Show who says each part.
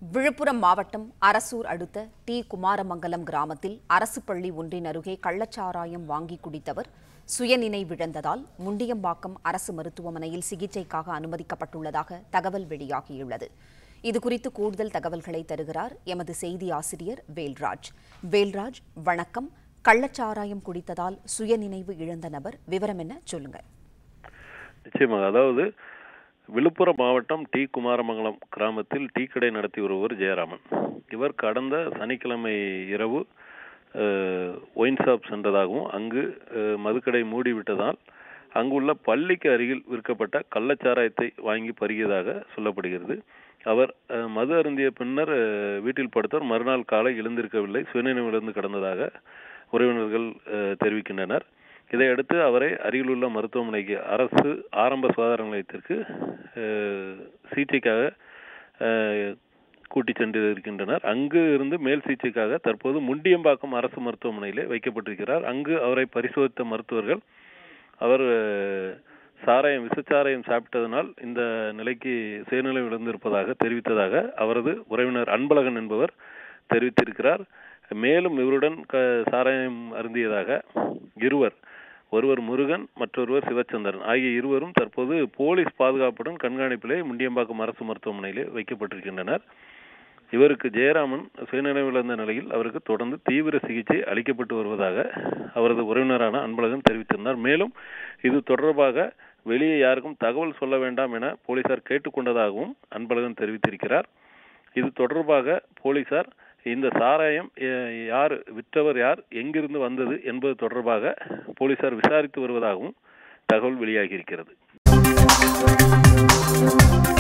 Speaker 1: விழுப்புரம் மாவட்டம் அரசூர் அடுத்த டி குமாரமங்கலம் கிராமத்தில் அரசு பள்ளி ஒன்றின் அருகே கள்ளச்சாராயம் வாங்கி குடித்தவர் சுயநினைவிழந்ததால் முண்டியம்பாக்கம் அரசு மருத்துவமனையில் சிகிச்சைக்காக அனுமதிக்கப்பட்டுள்ளதாக தகவல் வெளியாகியுள்ளது இதுகுறித்து கூடுதல் தகவல்களை தருகிறார் எமது செய்தி ஆசிரியர் வேல்ராஜ் வேல்ராஜ் வணக்கம் கள்ளச்சாராயம் குடித்ததால் சுயநினைவு இழந்த நபர் விவரம் என்ன சொல்லுங்க
Speaker 2: நிச்சயமாக அதாவது விழுப்புரம் மாவட்டம் டி குமாரமங்கலம் கிராமத்தில் டீ கடை நடத்தி வருபவர் ஜெயராமன் இவர் கடந்த சனிக்கிழமை இரவு ஒயின் ஷாப் சென்றதாகவும் அங்கு அஹ், மதுக்கடை மூடிவிட்டதால் அங்குள்ள பள்ளிக்கு அருகில் விற்கப்பட்ட கள்ளச்சாராயத்தை வாங்கி பருகியதாக சொல்லப்படுகிறது அவர் அஹ், மது அருந்திய பின்னர் அஹ், வீட்டில் படுத்தவர் மறுநாள் காலை எழுந்திருக்கவில்லை சுயநினைவிழந்து கிடந்ததாக உறவினர்கள் அஹ், தெரிவிக்கின்றனர் இதையடுத்து அவரை அருகிலுள்ள மருத்துவமனைக்கு அரசு ஆரம்ப சுகாதார நிலையத்திற்கு அஹ், சிகிச்சைக்காக அஹ், கூட்டிச் சென்று இருக்கின்றனர் அங்கு இருந்து மேல் சிகிச்சைக்காக தற்போது முண்டியம்பாக்கம் அரசு மருத்துவமனையிலே வைக்கப்பட்டிருக்கிறார் அங்கு அவரை பரிசோதித்த மருத்துவர்கள் அவர் அஹ், சாராயம் விசச்சாராயம் சாப்பிட்டதனால் இந்த நிலைக்கு சுயநிலை இழந்திருப்பதாக தெரிவித்ததாக அவரது உறவினர் அன்பழகன் என்பவர் தெரிவித்திருக்கிறார் மேலும் இவருடன் க சாராயம் அருந்தியதாக இருவர் ஒருவர் முருகன் மற்றொருவர் சிவச்சந்திரன் ஆகிய இருவரும் தற்போது போலீஸ் பாதுகாப்புடன் கண்காணிப்பிலே முண்டியம்பாக்கம் அரசு மருத்துவமனையிலே வைக்கப்பட்டிருக்கின்றனர் இவருக்கு ஜெயராமன் சுயநினைவிழந்த நிலையில் அவருக்கு தொடர்ந்து தீவிர சிகிச்சை அளிக்கப்பட்டு வருவதாக அவரது உறவினரான அன்பழகன் தெரிவித்திருந்தார் மேலும் இது தொடர்பாக வெளியே யாருக்கும் தகவல் சொல்ல வேண்டாம் என போலீசார் கேட்டுக்கொண்டதாகவும் அன்பழகன் தெரிவித்திருக்கிறார் இது தொடர்பாக போலீசார் இந்த சாராயம் அஹ், யார் விற்றவர் யார் எங்கிருந்து வந்தது என்பது தொடர்பாக போலீசார் விசாரித்து வருவதாகவும் தகவல் வெளியாகியிருக்கிறது